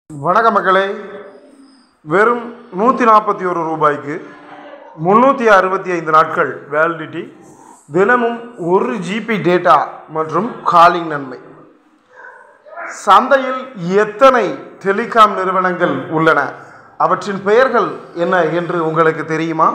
வணக்க மக்களே வெறும் நூற்றி நாற்பத்தி ஒரு ரூபாய்க்கு முந்நூற்றி அறுபத்தி ஐந்து நாட்கள் வேலிடிட்டி தினமும் ஒரு ஜிபி டேட்டா மற்றும் காலிங் நன்மை சந்தையில் எத்தனை டெலிகாம் நிறுவனங்கள் உள்ளன அவற்றின் பெயர்கள் என்ன என்று உங்களுக்கு தெரியுமா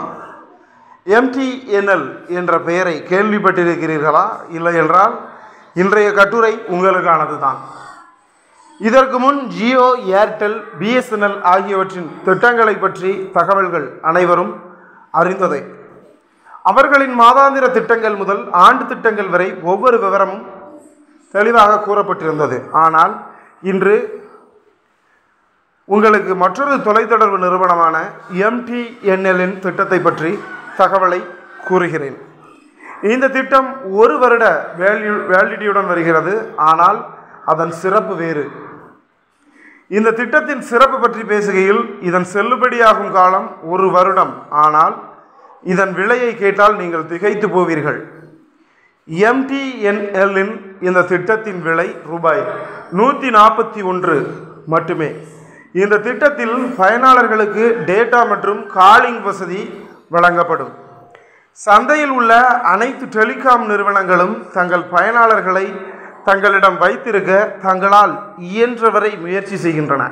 எம்டிஎன்எல் என்ற பெயரை கேள்விப்பட்டிருக்கிறீர்களா இல்லை என்றால் இன்றைய கட்டுரை உங்களுக்கானது தான் இதற்கு முன் ஜியோ ஏர்டெல் பிஎஸ்என்எல் ஆகியவற்றின் திட்டங்களை பற்றி தகவல்கள் அனைவரும் அறிந்ததே அவர்களின் மாதாந்திர திட்டங்கள் முதல் ஆண்டு திட்டங்கள் வரை ஒவ்வொரு விவரமும் தெளிவாக கூறப்பட்டிருந்தது ஆனால் இன்று உங்களுக்கு மற்றொரு தொலைத்தொடர்பு நிறுவனமான எம்டிஎன்எல்லின் திட்டத்தை பற்றி தகவலை கூறுகிறேன் இந்த திட்டம் ஒரு வருட வேல்யூ வேலிடிட்டியுடன் வருகிறது ஆனால் அதன் சிறப்பு வேறு இந்த திட்டத்தின் சிறப்பு பற்றி பேசுகையில் இதன் செல்லுபடியாகும் காலம் ஒரு வருடம் ஆனால் இதன் விலையை கேட்டால் நீங்கள் திகைத்து போவீர்கள் எம்டிஎன்எல்லின் இந்த திட்டத்தின் விலை ரூபாய் நூற்றி நாற்பத்தி ஒன்று மட்டுமே இந்த திட்டத்தில் பயனாளர்களுக்கு டேட்டா மற்றும் காலிங் வசதி வழங்கப்படும் சந்தையில் உள்ள அனைத்து டெலிகாம் நிறுவனங்களும் தங்கள் பயனாளர்களை தங்களிடம் வைத்திருக்க தங்களால் இயன்றவரை முயற்சி செய்கின்றன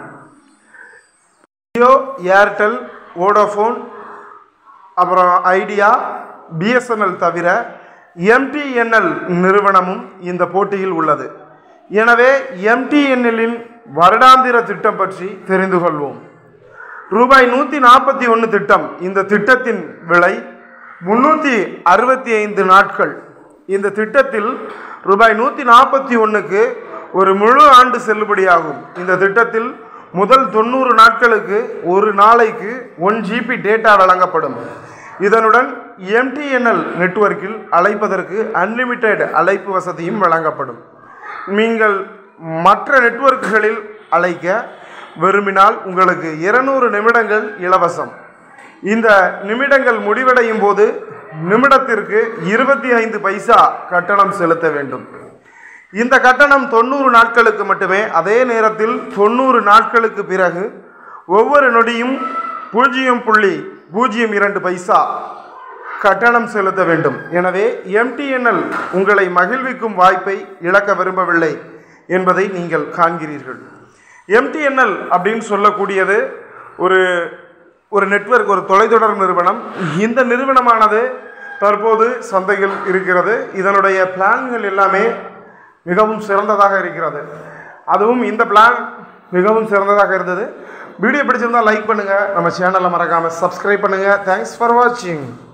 ஜியோ ஏர்டெல் வோடோஃபோன் அப்புறம் ஐடியா பிஎஸ்என்எல் தவிர எம்டிஎன்எல் நிறுவனமும் இந்த போட்டியில் உள்ளது எனவே எம்டிஎன்எல்லின் வருடாந்திர திட்டம் பற்றி தெரிந்து கொள்வோம் ரூபாய் நூற்றி நாற்பத்தி ஒன்று திட்டம் இந்த திட்டத்தின் விலை முன்னூற்றி அறுபத்தி ஐந்து நாட்கள் இந்த திட்டத்தில் ரூபாய் நூற்றி நாற்பத்தி ஒன்றுக்கு ஒரு முழு ஆண்டு செல்லுபடியாகும் இந்த திட்டத்தில் முதல் தொண்ணூறு நாட்களுக்கு ஒரு நாளைக்கு ஒன் ஜிபி டேட்டா வழங்கப்படும் இதனுடன் எம்டிஎன்எல் நெட்வொர்க்கில் அழைப்பதற்கு அன்லிமிட்டெட் அழைப்பு வசதியும் வழங்கப்படும் நீங்கள் மற்ற நெட்வொர்க்குகளில் அழைக்க விரும்பினால் உங்களுக்கு இருநூறு நிமிடங்கள் இலவசம் இந்த நிமிடங்கள் முடிவடையும் போது நிமிடத்திற்கு இருபத்தி ஐந்து பைசா கட்டணம் செலுத்த வேண்டும் இந்த கட்டணம் தொண்ணூறு நாட்களுக்கு மட்டுமே அதே நேரத்தில் தொண்ணூறு நாட்களுக்கு பிறகு ஒவ்வொரு நொடியும் பூஜ்ஜியம் புள்ளி பூஜ்ஜியம் இரண்டு பைசா கட்டணம் செலுத்த வேண்டும் எனவே எம்டிஎன்எல் உங்களை மகிழ்விக்கும் வாய்ப்பை இழக்க விரும்பவில்லை என்பதை நீங்கள் காண்கிறீர்கள் எம்டிஎன்எல் அப்படின்னு சொல்லக்கூடியது ஒரு ஒரு நெட்வொர்க் ஒரு தொலைத்தொடர் நிறுவனம் இந்த நிறுவனமானது தற்போது சந்தையில் இருக்கிறது இதனுடைய பிளான்கள் எல்லாமே மிகவும் சிறந்ததாக இருக்கிறது அதுவும் இந்த பிளான் மிகவும் சிறந்ததாக இருந்தது வீடியோ பிடிச்சிருந்தால் லைக் பண்ணுங்கள் நம்ம சேனலை மறக்காமல் சப்ஸ்கிரைப் பண்ணுங்கள் தேங்க்ஸ் ஃபார் வாட்சிங்